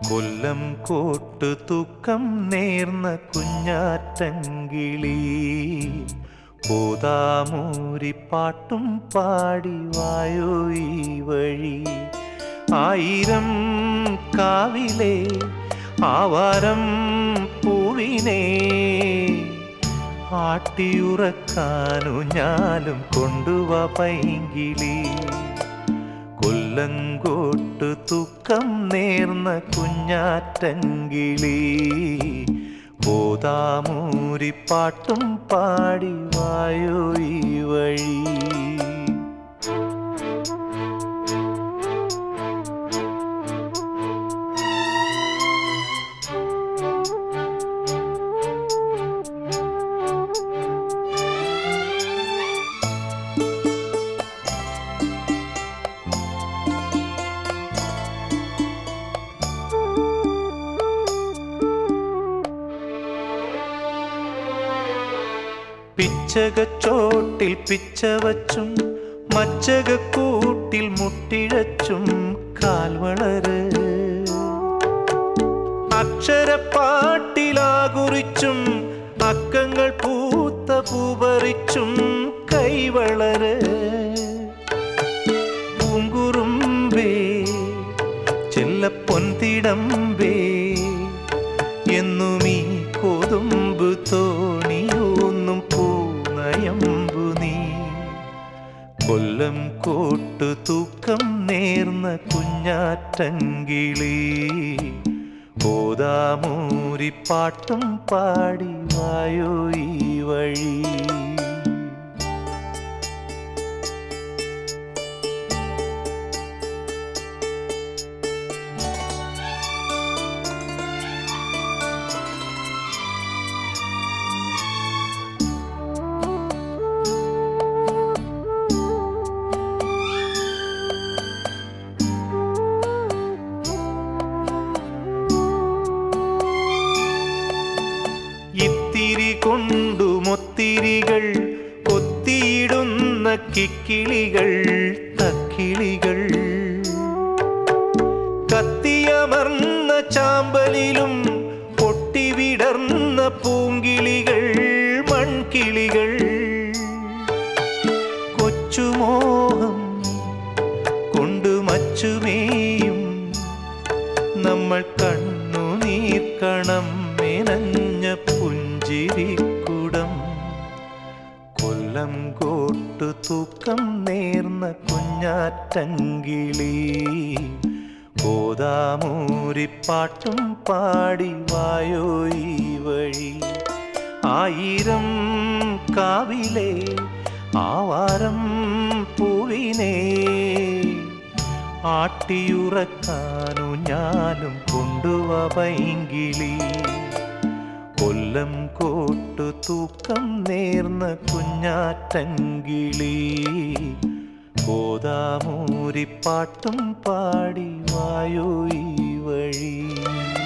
കൊല്ലം കോട്ടു തൂക്കം നേർന്ന കുഞ്ഞാറ്റങ്കിളി പോതാമൂരി പാട്ടും പാടി വായോ ഈ വഴി ആയിരം കാവിലെ ആവാരം പൂവിനെ ആട്ടിയുറക്കാനു ഞാലും കൊണ്ടുവാ പൈങ്കിളി കൊല്ലങ്കോട്ട് തൂക്കം നേർന്ന കുഞ്ഞാറ്റങ്കിളി പോതാമൂരി പാട്ടും പാടി വായോ ഈ വഴി പിച്ചകച്ചോട്ടിൽ പിച്ച വച്ചും മച്ചകക്കൂട്ടിൽ മുട്ടിഴച്ചും കാൽവളര് അക്ഷരപ്പാട്ടിലാകുറിച്ചും അക്കങ്ങൾ പൂത്ത പൂപറിച്ചും കൈവളര് പൂങ്കുറുമ്പേ ചെല്ലപ്പൊൻതിടമ്പേ എന്നും ഈ കൊതുമ്പ് തോണിയൊന്നും പൂനയമ്പു നീ കൊല്ലം കോട്ടു തൂക്കം നേർന്ന കുഞ്ഞാറ്റങ്കിളി പോതാമൂരി പാട്ടും പാടി വായോ ഈ വഴി ഇത്തിരി കൊണ്ടു മൊത്തിരികൾ കൊത്തിയിടുന്ന കിക്കിളികൾ തക്കിളികൾ കത്തിയമർന്ന ചാമ്പലിലും പൊട്ടിവിടർന്ന പൂങ്കിളികൾ മൺകിളികൾ കൊച്ചുമോഹം കൊണ്ടു മച്ചുമേയും നമ്മൾ കണ്ണുനീർക്കണം മെനഞ്ഞ പുഞ്ചിരിക്കുടം കൊല്ലം കോട്ടു തൂക്കം നേർന്ന കുഞ്ഞാറ്റങ്കിളി പോതാമൂരിപ്പാട്ടും പാടി വായോ ഈ വഴി ആയിരം കാവിലെ ആവാരം പൂവിനെ ആട്ടിയുറക്കാനു ഞാനും കൊണ്ടുവാ പൈങ്കിളി കൊല്ലം കോട്ടു തൂക്കം നേർന്ന കുഞ്ഞാറ്റങ്കിളി പോതാമൂരിപ്പാട്ടും പാടി വായോ ഈ വഴി